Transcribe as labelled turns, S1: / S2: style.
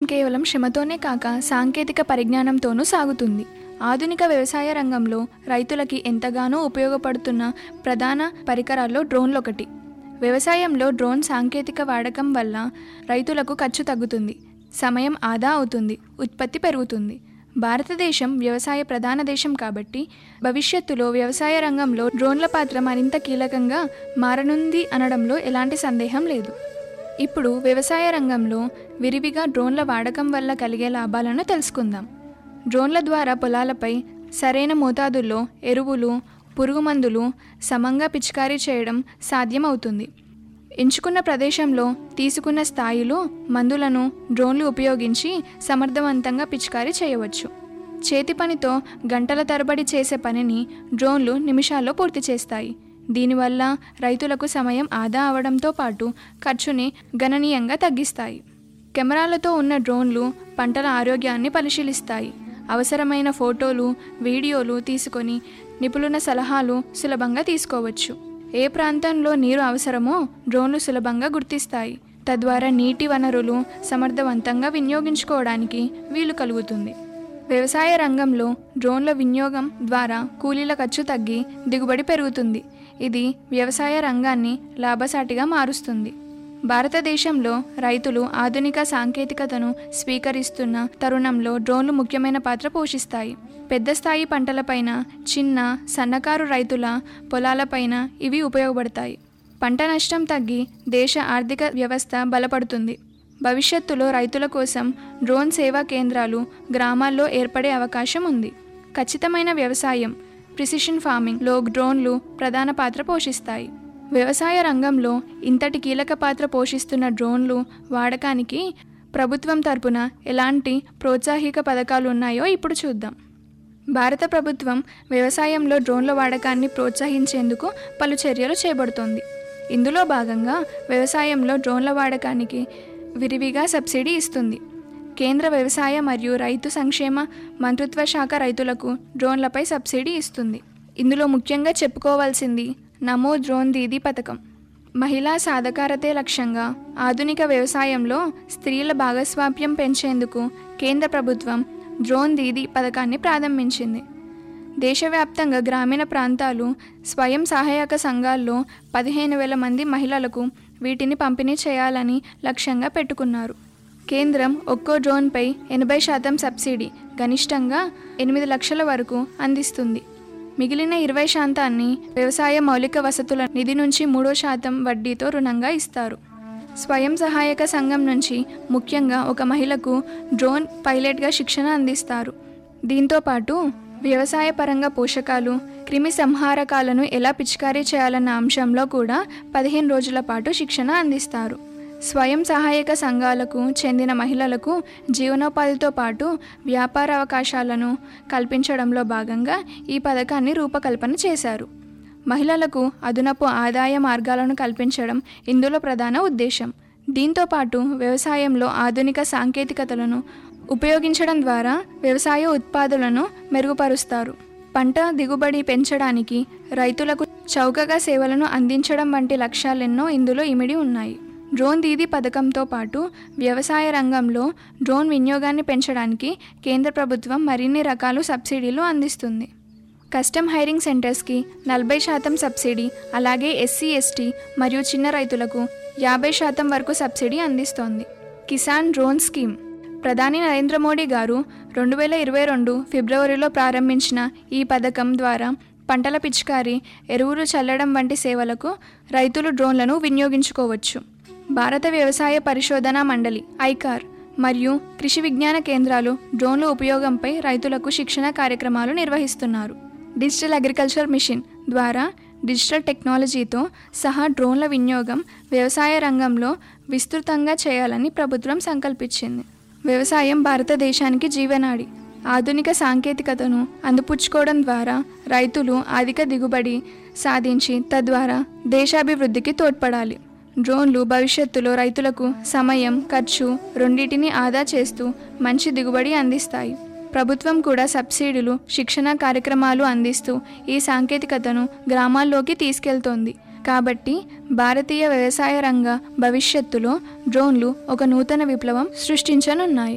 S1: కేవలం శ్రమతోనే కాక సాంకేతిక పరిజ్ఞానంతోనూ సాగుతుంది ఆధునిక వ్యవసాయ రంగంలో రైతులకి ఎంతగానో ఉపయోగపడుతున్న ప్రధాన పరికరాల్లో డ్రోన్లు ఒకటి వ్యవసాయంలో డ్రోన్ సాంకేతిక వాడకం వల్ల రైతులకు ఖర్చు తగ్గుతుంది సమయం ఆదా అవుతుంది ఉత్పత్తి పెరుగుతుంది భారతదేశం వ్యవసాయ ప్రధాన దేశం కాబట్టి భవిష్యత్తులో వ్యవసాయ రంగంలో డ్రోన్ల పాత్ర మరింత కీలకంగా మారనుంది అనడంలో ఎలాంటి సందేహం లేదు ఇప్పుడు వ్యవసాయ రంగంలో విరివిగా డ్రోన్ల వాడకం వల్ల కలిగే లాభాలను తెలుసుకుందాం డ్రోన్ల ద్వారా పొలాలపై సరైన మోతాదుల్లో ఎరువులు పురుగుమందులు సమంగా పిచికారీ చేయడం సాధ్యమవుతుంది ఎంచుకున్న ప్రదేశంలో తీసుకున్న స్థాయిలో మందులను డ్రోన్లు ఉపయోగించి సమర్థవంతంగా పిచికారీ చేయవచ్చు చేతి పనితో గంటల తరబడి చేసే పనిని డ్రోన్లు నిమిషాల్లో పూర్తి చేస్తాయి దీనివల్ల రైతులకు సమయం ఆదా అవడంతో పాటు ఖర్చుని గణనీయంగా తగ్గిస్తాయి కెమెరాలతో ఉన్న డ్రోన్లు పంటల ఆరోగ్యాన్ని పరిశీలిస్తాయి అవసరమైన ఫోటోలు వీడియోలు తీసుకొని నిపుణుల సలహాలు సులభంగా తీసుకోవచ్చు ఏ ప్రాంతంలో నీరు అవసరమో డ్రోన్లు సులభంగా గుర్తిస్తాయి తద్వారా నీటి వనరులు సమర్థవంతంగా వినియోగించుకోవడానికి వీలు కలుగుతుంది వ్యవసాయ రంగంలో డ్రోన్ల వినియోగం ద్వారా కూలీల ఖర్చు తగ్గి దిగుబడి పెరుగుతుంది ఇది వ్యవసాయ రంగాన్ని లాభసాటిగా మారుస్తుంది భారతదేశంలో రైతులు ఆధునిక సాంకేతికతను స్వీకరిస్తున్న తరుణంలో డ్రోన్లు ముఖ్యమైన పాత్ర పోషిస్తాయి పెద్ద స్థాయి పంటలపైన చిన్న సన్నకారు రైతుల పొలాలపైన ఇవి ఉపయోగపడతాయి పంట నష్టం తగ్గి దేశ ఆర్థిక వ్యవస్థ బలపడుతుంది భవిష్యత్తులో రైతుల కోసం డ్రోన్ సేవా కేంద్రాలు గ్రామాల్లో ఏర్పడే అవకాశం ఉంది ఖచ్చితమైన వ్యవసాయం ప్రిసిషన్ ఫార్మింగ్లో డ్రోన్లు ప్రధాన పాత్ర పోషిస్తాయి వ్యవసాయ రంగంలో ఇంతటి కీలక పాత్ర పోషిస్తున్న డ్రోన్లు వాడకానికి ప్రభుత్వం తరపున ఎలాంటి ప్రోత్సాహిక పథకాలు ఉన్నాయో ఇప్పుడు చూద్దాం భారత ప్రభుత్వం వ్యవసాయంలో డ్రోన్ల వాడకాన్ని ప్రోత్సహించేందుకు పలు చర్యలు చేపడుతోంది ఇందులో భాగంగా వ్యవసాయంలో డ్రోన్ల వాడకానికి విరివిగా సబ్సిడీ ఇస్తుంది కేంద్ర వ్యవసాయ మరియు రైతు సంక్షేమ మంత్రిత్వ శాఖ రైతులకు డ్రోన్లపై సబ్సిడీ ఇస్తుంది ఇందులో ముఖ్యంగా చెప్పుకోవాల్సింది నమో డ్రోన్ దీదీ పథకం మహిళా సాధకారతే లక్ష్యంగా ఆధునిక వ్యవసాయంలో స్త్రీల భాగస్వామ్యం పెంచేందుకు కేంద్ర ప్రభుత్వం డ్రోన్ దీదీ పథకాన్ని ప్రారంభించింది దేశవ్యాప్తంగా గ్రామీణ ప్రాంతాలు స్వయం సహాయక సంఘాల్లో పదిహేను వేల మంది మహిళలకు వీటిని పంపిణీ చేయాలని లక్ష్యంగా పెట్టుకున్నారు కేంద్రం ఒక్కో డ్రోన్పై ఎనభై శాతం సబ్సిడీ గరిష్టంగా ఎనిమిది లక్షల వరకు అందిస్తుంది మిగిలిన ఇరవై శాతాన్ని వ్యవసాయ మౌలిక వసతుల నిధి నుంచి మూడో శాతం వడ్డీతో రుణంగా ఇస్తారు స్వయం సహాయక సంఘం నుంచి ముఖ్యంగా ఒక మహిళకు డ్రోన్ పైలట్గా శిక్షణ అందిస్తారు దీంతో పాటు వ్యవసాయ పరంగా పోషకాలు క్రిమి సంహారకాలను ఎలా పిచికారీ చేయాలన్న అంశంలో కూడా పదిహేను రోజుల పాటు శిక్షణ అందిస్తారు స్వయం సహాయక సంఘాలకు చెందిన మహిళలకు జీవనోపాధితో పాటు వ్యాపార అవకాశాలను కల్పించడంలో భాగంగా ఈ పథకాన్ని రూపకల్పన చేశారు మహిళలకు అదనపు ఆదాయ మార్గాలను కల్పించడం ఇందులో ప్రధాన ఉద్దేశం దీంతో పాటు వ్యవసాయంలో ఆధునిక సాంకేతికతలను ఉపయోగించడం ద్వారా వ్యవసాయ ఉత్పాదులను మెరుగుపరుస్తారు పంట దిగుబడి పెంచడానికి రైతులకు చౌకగా సేవలను అందించడం వంటి లక్ష్యాలెన్నో ఇందులో ఇమిడి ఉన్నాయి డ్రోన్ దీదీ పథకంతో పాటు వ్యవసాయ రంగంలో డ్రోన్ వినియోగాన్ని పెంచడానికి కేంద్ర ప్రభుత్వం మరిన్ని రకాల సబ్సిడీలు అందిస్తుంది కస్టమ్ హైరింగ్ సెంటర్స్కి నలభై శాతం సబ్సిడీ అలాగే ఎస్సీ ఎస్టీ మరియు చిన్న రైతులకు యాభై శాతం వరకు సబ్సిడీ అందిస్తోంది కిసాన్ డ్రోన్ స్కీమ్ ప్రధాని నరేంద్ర మోడీ గారు రెండు వేల ఇరవై రెండు ఫిబ్రవరిలో ప్రారంభించిన ఈ పథకం ద్వారా పంటల పిచికారీ ఎరువులు చల్లడం వంటి సేవలకు రైతులు డ్రోన్లను వినియోగించుకోవచ్చు భారత వ్యవసాయ పరిశోధనా మండలి ఐకార్ మరియు కృషి విజ్ఞాన కేంద్రాలు డ్రోన్ల ఉపయోగంపై రైతులకు శిక్షణ కార్యక్రమాలు నిర్వహిస్తున్నారు డిజిటల్ అగ్రికల్చర్ మిషన్ ద్వారా డిజిటల్ టెక్నాలజీతో సహా డ్రోన్ల వినియోగం వ్యవసాయ రంగంలో విస్తృతంగా చేయాలని ప్రభుత్వం సంకల్పించింది వ్యవసాయం భారతదేశానికి జీవనాడి ఆధునిక సాంకేతికతను అందిపుచ్చుకోవడం ద్వారా రైతులు అధిక దిగుబడి సాధించి తద్వారా దేశాభివృద్ధికి తోడ్పడాలి డ్రోన్లు భవిష్యత్తులో రైతులకు సమయం ఖర్చు రెండింటిని ఆదా చేస్తూ మంచి దిగుబడి అందిస్తాయి ప్రభుత్వం కూడా సబ్సిడీలు శిక్షణ కార్యక్రమాలు అందిస్తూ ఈ సాంకేతికతను గ్రామాల్లోకి తీసుకెళ్తోంది కాబట్టి భారతీయ వ్యవసాయ రంగ భవిష్యత్తులో డ్రోన్లు ఒక నూతన విప్లవం సృష్టించనున్నాయి